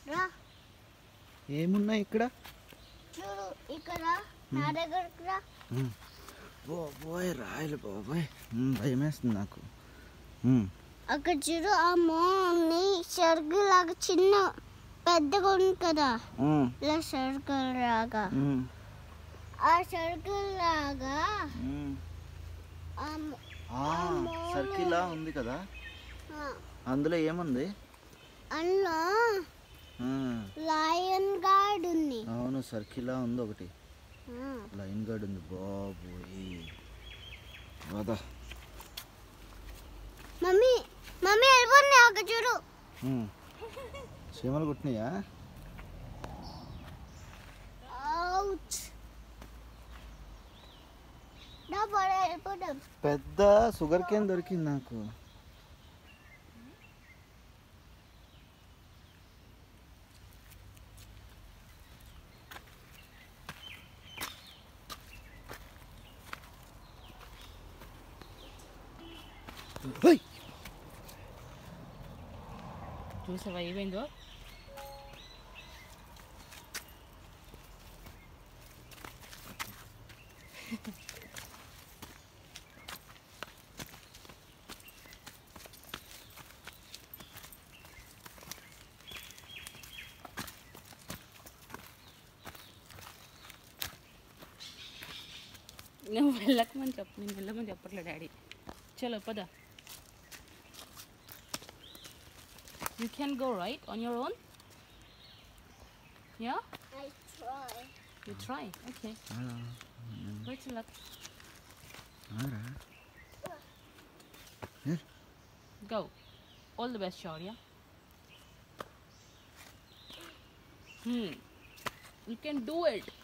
రా ఏమున్నాయి ఇక్కడ చూడు ఇక్కడ నా దగ్గరకు రా బాబోయ్ రాయలు బాబోయ్ ఉమ్, భయం వేస్తుంది నాకు ఉమ్, అక్కడ చూడు ఆ మోని సర్కిల్ లాగా చిన్న పెద్దగా ఉంది కదా ఉమ్, ఇలా సర్కిల్ లాగా ఉమ్, ఆ సర్కిల్ లాగా ఉమ్. ఆ మ- ఆ, సర్కిల్ లా ఉంది కదా ఆ, అందులో ఏముంది అందులో ఆ, లయన్ గార్డ్ ఉంది అవును సర్కిల్ లా ఉంది ఒకటి ఆ, లైన్ గార్డ్ ఉంది బాబోయ్ వదా మమ్మీ మమ్మీ వెళ్ళిపోయింది అక్కడ చూడు ఉమ్. చీమలు కుట్టినాయా అవుట్ నా పడ వెళ్ళిపోతాం పెద్ద షుగర్ కేన్ దొరికింది నాకు హై! చూసావా ఏమైందో నువ్వు వెళ్ళకమని చెప్పు నేను వెళ్ళమని చెప్పట్లే డాడీ చలో పద You can go right on your own? Yeah? I try. You try. Okay. అలా, Wait till luck. Aura. Go. All the best, Shaurya. Hmm. You can do it.